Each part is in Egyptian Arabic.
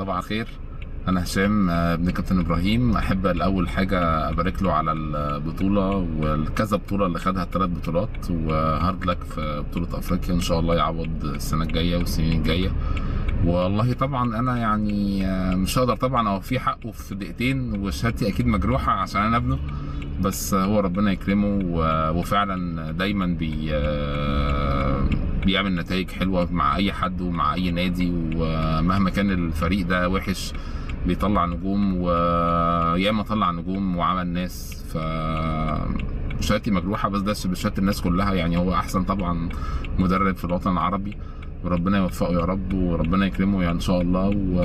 صباح الخير انا هشام آه، ابن كابتن ابراهيم احب الاول حاجه ابارك له على البطوله والكذا بطوله اللي خدها الثلاث بطولات وهارد لك في بطوله افريقيا ان شاء الله يعوض السنه الجايه والسنين الجايه والله طبعا انا يعني آه، مش هقدر طبعا اوفيه حقه في دقيقتين وشهادتي اكيد مجروحه عشان انا ابنه بس هو ربنا يكرمه و- وفعلا دايما بي آه، بيعمل نتائج حلوه مع اي حد ومع اي نادي ومهما كان الفريق ده وحش بيطلع نجوم وياما طلع نجوم وعمل ناس ف شهادتي مجروحه بس ده بشهاده الناس كلها يعني هو احسن طبعا مدرب في الوطن العربي وربنا يوفقه يا رب وربنا يكرمه يعني ان شاء الله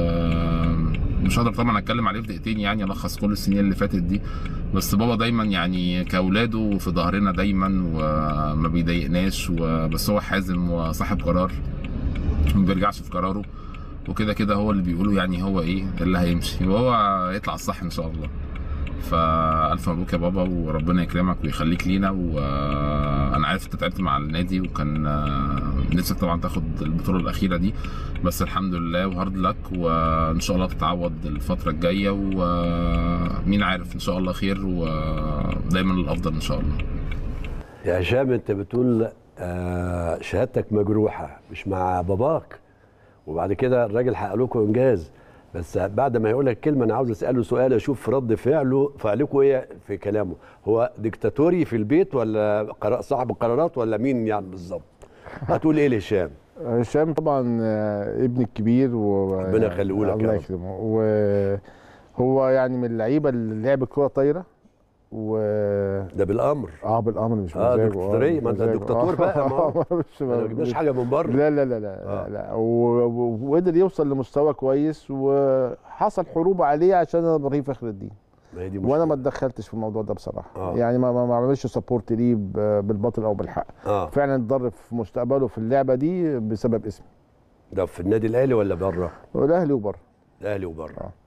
ومش هقدر طبعا اتكلم عليه في دقيقتين يعني الخص كل السنين اللي فاتت دي بس بابا دايما يعني كاولاده في ظهرنا دايما وما بيضايقناش وبس هو حازم وصاحب قرار ما بيرجعش في قراره وكده كده هو اللي بيقوله يعني هو ايه اللي هيمشي وهو يطلع الصح ان شاء الله فالف مبروك يا بابا وربنا يكرمك ويخليك لينا وانا عارف انت تعبت مع النادي وكان آه، نفسك طبعا تاخد البطوله الاخيره دي بس الحمد لله وهارد لك وان شاء الله تتعوض الفتره الجايه ومين عارف ان شاء الله خير ودايما الافضل ان شاء الله يا هشام انت بتقول آه شهادتك مجروحه مش مع باباك وبعد كده الراجل حقق لكم انجاز بس بعد ما يقول لك كلمه انا عاوز اساله سؤال اشوف رد فعله فعلكم ايه في كلامه هو ديكتاتوري في البيت ولا قرا- صاحب القرارات ولا مين يعني بالظبط هتقول ايه لهشام هشام طبعا آه، ابني الكبير و ربنا يخليه لك يا الله رب. يكرمه وهو يعني من اللعيبه اللي لعب الكوره طايره و ده بالامر اه بالامر مش اه مزاجه دكتاتوريه ما انت مزاجه. دكتاتور بقى ما هو مش ما جبناش حاجه من بره لا لا لا لا, آه. لا. و- و- وقدر يوصل لمستوى كويس وحصل حروب عليه عشان انا ابراهيم فخر الدين ما هي دي وانا ما مشكلة. اتدخلتش في الموضوع ده بصراحه آه. يعني ما ما ما عملش سبورت ليه ب- بالباطل او بالحق اه فعلا اتضر في مستقبله في اللعبه دي بسبب اسمي ده في النادي الاهلي ولا بره والاهلي وبره الاهلي وبره آه.